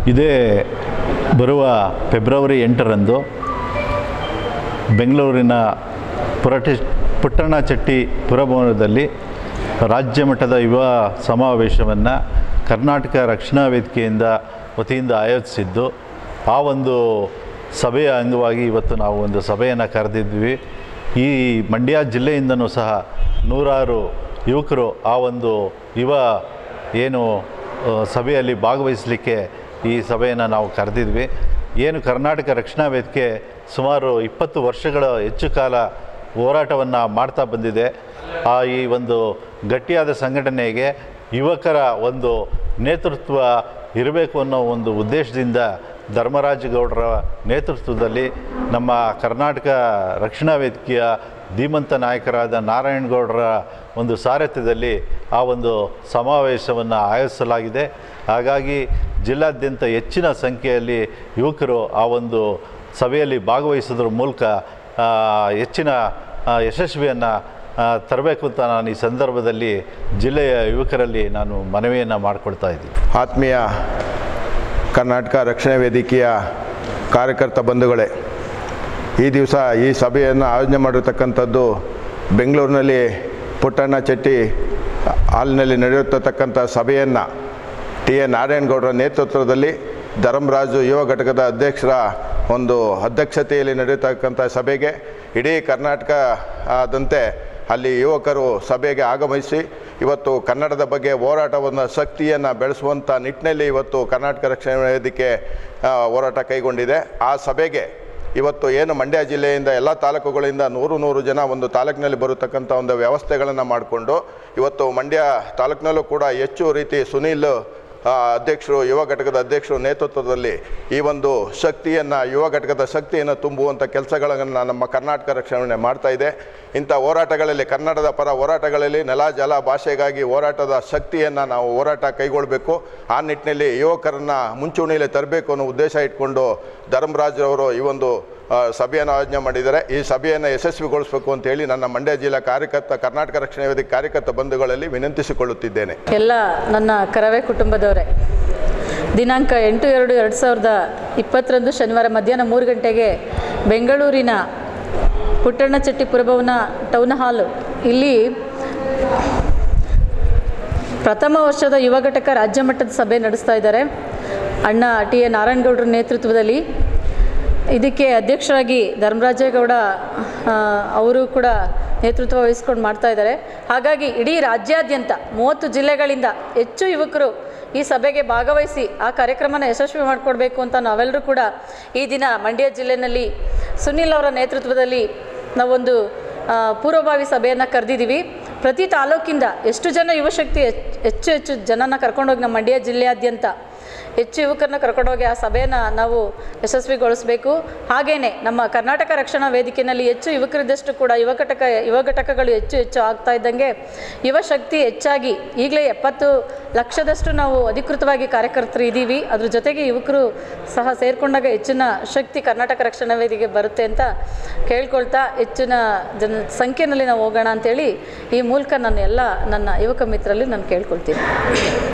ಇದೇ ಬರುವ ಫೆಬ್ರವರಿ ಎಂಟರಂದು ಬೆಂಗಳೂರಿನ ಪುರಟಿ ಪುಟ್ಟಣ್ಣ ಚೆಟ್ಟಿ ಪುರಭವನದಲ್ಲಿ ರಾಜ್ಯ ಮಟ್ಟದ ಯುವ ಸಮಾವೇಶವನ್ನು ಕರ್ನಾಟಕ ರಕ್ಷಣಾ ವೇದಿಕೆಯಿಂದ ವತಿಯಿಂದ ಆಯೋಜಿಸಿದ್ದು ಆ ಒಂದು ಸಭೆಯ ಅಂಗವಾಗಿ ಇವತ್ತು ನಾವು ಒಂದು ಸಭೆಯನ್ನು ಕರೆದಿದ್ವಿ ಈ ಮಂಡ್ಯ ಜಿಲ್ಲೆಯಿಂದನೂ ಸಹ ನೂರಾರು ಯುವಕರು ಆ ಒಂದು ಯುವ ಏನು ಆ, ಸಭೆಯಲ್ಲಿ ಭಾಗವಹಿಸಲಿಕ್ಕೆ ಈ ಸಭೆಯನ್ನು ನಾವು ಕರೆದಿದ್ವಿ ಏನು ಕರ್ನಾಟಕ ರಕ್ಷಣಾ ವೇದಿಕೆ ಸುಮಾರು ಇಪ್ಪತ್ತು ವರ್ಷಗಳ ಹೆಚ್ಚು ಕಾಲ ಹೋರಾಟವನ್ನು ಮಾಡ್ತಾ ಬಂದಿದೆ ಆ ಈ ಒಂದು ಗಟ್ಟಿಯಾದ ಸಂಘಟನೆಗೆ ಯುವಕರ ಒಂದು ನೇತೃತ್ವ ಇರಬೇಕು ಅನ್ನೋ ಒಂದು ಉದ್ದೇಶದಿಂದ ಧರ್ಮರಾಜ ಗೌಡರ ನೇತೃತ್ವದಲ್ಲಿ ನಮ್ಮ ಕರ್ನಾಟಕ ರಕ್ಷಣಾ ವೇದಿಕೆಯ ಧೀಮಂತ ನಾಯಕರಾದ ನಾರಾಯಣಗೌಡರ ಒಂದು ಸಾರಥ್ಯದಲ್ಲಿ ಆ ಒಂದು ಸಮಾವೇಶವನ್ನು ಆಯೋಜಿಸಲಾಗಿದೆ ಹಾಗಾಗಿ ಜಿಲ್ಲಾದ್ಯಂತ ಹೆಚ್ಚಿನ ಸಂಖ್ಯೆಯಲ್ಲಿ ಯುವಕರು ಆ ಒಂದು ಸಭೆಯಲ್ಲಿ ಭಾಗವಹಿಸೋದ್ರ ಮೂಲಕ ಆ, ಹೆಚ್ಚಿನ ಆ, ಯಶಸ್ವಿಯನ್ನು ತರಬೇಕು ಅಂತ ನಾನು ಈ ಸಂದರ್ಭದಲ್ಲಿ ಜಿಲ್ಲೆಯ ಯುವಕರಲ್ಲಿ ನಾನು ಮನವಿಯನ್ನು ಮಾಡಿಕೊಳ್ತಾ ಇದ್ದೀನಿ ಆತ್ಮೀಯ ಕರ್ನಾಟಕ ರಕ್ಷಣಾ ವೇದಿಕೆಯ ಕಾರ್ಯಕರ್ತ ಬಂಧುಗಳೇ ಈ ದಿವಸ ಈ ಸಭೆಯನ್ನು ಆಯೋಜನೆ ಮಾಡಿರ್ತಕ್ಕಂಥದ್ದು ಬೆಂಗಳೂರಿನಲ್ಲಿ ಪುಟ್ಟಣ್ಣ ಚೆಟ್ಟಿ ಹಾಲಿನಲ್ಲಿ ನಡೆಯುತ್ತಿರ್ತಕ್ಕಂಥ ಸಭೆಯನ್ನು ಟಿ ಎ ನಾರಾಯಣಗೌಡರ ನೇತೃತ್ವದಲ್ಲಿ ಧರ್ಮರಾಜು ಯುವ ಘಟಕದ ಅಧ್ಯಕ್ಷರ ಒಂದು ಅಧ್ಯಕ್ಷತೆಯಲ್ಲಿ ನಡೆಯತಕ್ಕಂಥ ಸಭೆಗೆ ಇಡೀ ಕರ್ನಾಟಕ ಆದಂತೆ ಅಲ್ಲಿ ಯುವಕರು ಸಭೆಗೆ ಆಗಮಿಸಿ ಇವತ್ತು ಕನ್ನಡದ ಬಗ್ಗೆ ಹೋರಾಟವನ್ನು ಶಕ್ತಿಯನ್ನು ಬೆಳೆಸುವಂಥ ನಿಟ್ಟಿನಲ್ಲಿ ಇವತ್ತು ಕರ್ನಾಟಕ ರಕ್ಷಣಾ ವೇದಿಕೆ ಆ, ಹೋರಾಟ ಕೈಗೊಂಡಿದೆ ಆ ಸಭೆಗೆ ಇವತ್ತು ಏನು ಮಂಡ್ಯ ಜಿಲ್ಲೆಯಿಂದ ಎಲ್ಲ ತಾಲೂಕುಗಳಿಂದ ನೂರು ನೂರು ಜನ ಒಂದು ತಾಲೂಕಿನಲ್ಲಿ ಬರತಕ್ಕಂಥ ಒಂದು ವ್ಯವಸ್ಥೆಗಳನ್ನು ಮಾಡಿಕೊಂಡು ಇವತ್ತು ಮಂಡ್ಯ ತಾಲೂಕಿನಲ್ಲೂ ಕೂಡ ಹೆಚ್ಚು ರೀತಿ ಸುನೀಲ್ ಆ, ಅಧ್ಯಕ್ಷರು ಯುವ ಘಟಕದ ಅಧ್ಯಕ್ಷರು ನೇತೃತ್ವದಲ್ಲಿ ಈ ಒಂದು ಶಕ್ತಿಯನ್ನು ಯುವ ಘಟಕದ ಶಕ್ತಿಯನ್ನು ತುಂಬುವಂಥ ಕೆಲಸಗಳನ್ನು ನಮ್ಮ ಕರ್ನಾಟಕ ರಕ್ಷಣೆ ಮಾಡ್ತಾ ಇದೆ ಇಂಥ ಹೋರಾಟಗಳಲ್ಲಿ ಕನ್ನಡದ ಪರ ಹೋರಾಟಗಳಲ್ಲಿ ನೆಲ ಜಲ ಭಾಷೆಗಾಗಿ ಹೋರಾಟದ ಶಕ್ತಿಯನ್ನು ನಾವು ಹೋರಾಟ ಕೈಗೊಳ್ಳಬೇಕು ಆ ನಿಟ್ಟಿನಲ್ಲಿ ಯುವಕರನ್ನು ಮುಂಚೂಣಿಯಲ್ಲಿ ತರಬೇಕು ಅನ್ನೋ ಉದ್ದೇಶ ಇಟ್ಕೊಂಡು ಧರ್ಮರಾಜ್ರವರು ಈ ಒಂದು ಆ, ಸಭೆಯನ್ನು ಆಯೋಜನೆ ಮಾಡಿದ್ದಾರೆ ಈ ಸಭೆಯನ್ನು ಯಶಸ್ವಿಗೊಳಿಸಬೇಕು ಅಂತೇಳಿ ನನ್ನ ಮಂಡ್ಯ ಜಿಲ್ಲಾ ಕಾರ್ಯಕರ್ತ ಕರ್ನಾಟಕ ರಕ್ಷಣಾ ವೇದಿಕೆ ಕಾರ್ಯಕರ್ತ ಬಂಧುಗಳಲ್ಲಿ ವಿನಂತಿಸಿಕೊಳ್ಳುತ್ತಿದ್ದೇನೆ ಎಲ್ಲ ನನ್ನ ಕರವೇ ಕುಟುಂಬದವರೇ ದಿನಾಂಕ ಎಂಟು ಎರಡು ಎರಡು ಸಾವಿರದ ಇಪ್ಪತ್ತರಂದು ಶನಿವಾರ ಮಧ್ಯಾಹ್ನ ಮೂರು ಗಂಟೆಗೆ ಬೆಂಗಳೂರಿನ ಪುಟ್ಟಣ್ಣ ಚೆಟ್ಟಿ ಪುರಭವನ ಟೌನ್ ಹಾಲು ಇಲ್ಲಿ ಪ್ರಥಮ ವರ್ಷದ ಯುವ ಘಟಕ ರಾಜ್ಯ ಮಟ್ಟದ ಸಭೆ ನಡೆಸ್ತಾ ಇದ್ದಾರೆ ಅಣ್ಣ ಟಿ ಎ ನಾರಾಯಣಗೌಡರ ನೇತೃತ್ವದಲ್ಲಿ ಇದಕ್ಕೆ ಅಧ್ಯಕ್ಷರಾಗಿ ಧರ್ಮರಾಜೇಗೌಡ ಆ, ಅವರು ಕೂಡ ನೇತೃತ್ವ ವಹಿಸ್ಕೊಂಡು ಮಾಡ್ತಾ ಇದ್ದಾರೆ ಹಾಗಾಗಿ ಇಡೀ ರಾಜ್ಯಾದ್ಯಂತ ಮೂವತ್ತು ಜಿಲ್ಲೆಗಳಿಂದ ಹೆಚ್ಚು ಯುವಕರು ಈ ಸಭೆಗೆ ಭಾಗವಹಿಸಿ ಆ ಕಾರ್ಯಕ್ರಮನ ಯಶಸ್ವಿ ಮಾಡಿಕೊಡ್ಬೇಕು ಅಂತ ನಾವೆಲ್ಲರೂ ಕೂಡ ಈ ದಿನ ಮಂಡ್ಯ ಜಿಲ್ಲೆಯಲ್ಲಿ ಸುನಿಲ್ ಅವರ ನೇತೃತ್ವದಲ್ಲಿ ನಾವೊಂದು ಆ, ಪೂರ್ವಭಾವಿ ಸಭೆಯನ್ನು ಕರೆದಿದ್ದೀವಿ ಪ್ರತಿ ತಾಲೂಕಿಂದ ಎಷ್ಟು ಜನ ಯುವಶಕ್ತಿ ಹೆಚ್ಚು ಹೆಚ್ಚು ಹೆಚ್ಚು ಜನನ ಕರ್ಕೊಂಡೋಗಿ ನಮ್ಮ ಮಂಡ್ಯ ಜಿಲ್ಲೆಯಾದ್ಯಂತ ಹೆಚ್ಚು ಯುವಕರನ್ನ ಕರ್ಕೊಂಡೋಗಿ ಆ ಸಭೆಯನ್ನು ನಾವು ಯಶಸ್ವಿಗೊಳಿಸಬೇಕು ಹಾಗೆಯೇ ನಮ್ಮ ಕರ್ನಾಟಕ ರಕ್ಷಣಾ ವೇದಿಕೆಯಲ್ಲಿ ಹೆಚ್ಚು ಯುವಕರಿದ್ದಷ್ಟು ಕೂಡ ಯುವ ಘಟಕ ಯುವ ಘಟಕಗಳು ಹೆಚ್ಚು ಹೆಚ್ಚು ಆಗ್ತಾ ಇದ್ದಂಗೆ ಯುವ ಶಕ್ತಿ ಹೆಚ್ಚಾಗಿ ಈಗಲೇ ಎಪ್ಪತ್ತು ಲಕ್ಷದಷ್ಟು ನಾವು ಅಧಿಕೃತವಾಗಿ ಕಾರ್ಯಕರ್ತರು ಇದ್ದೀವಿ ಅದ್ರ ಜೊತೆಗೆ ಯುವಕರು ಸಹ ಸೇರಿಕೊಂಡಾಗ ಹೆಚ್ಚಿನ ಶಕ್ತಿ ಕರ್ನಾಟಕ ರಕ್ಷಣಾ ವೇದಿಕೆ ಬರುತ್ತೆ ಅಂತ ಕೇಳ್ಕೊಳ್ತಾ ಹೆಚ್ಚಿನ ಜನ ಸಂಖ್ಯೆಯಲ್ಲಿ ನಾವು ಹೋಗೋಣ ಅಂತೇಳಿ ಈ ಮೂಲಕ ನಾನು ಎಲ್ಲ ನನ್ನ ಯುವಕ ಮಿತ್ರರಲ್ಲಿ ನಾನು ಕೇಳ್ಕೊಳ್ತೀನಿ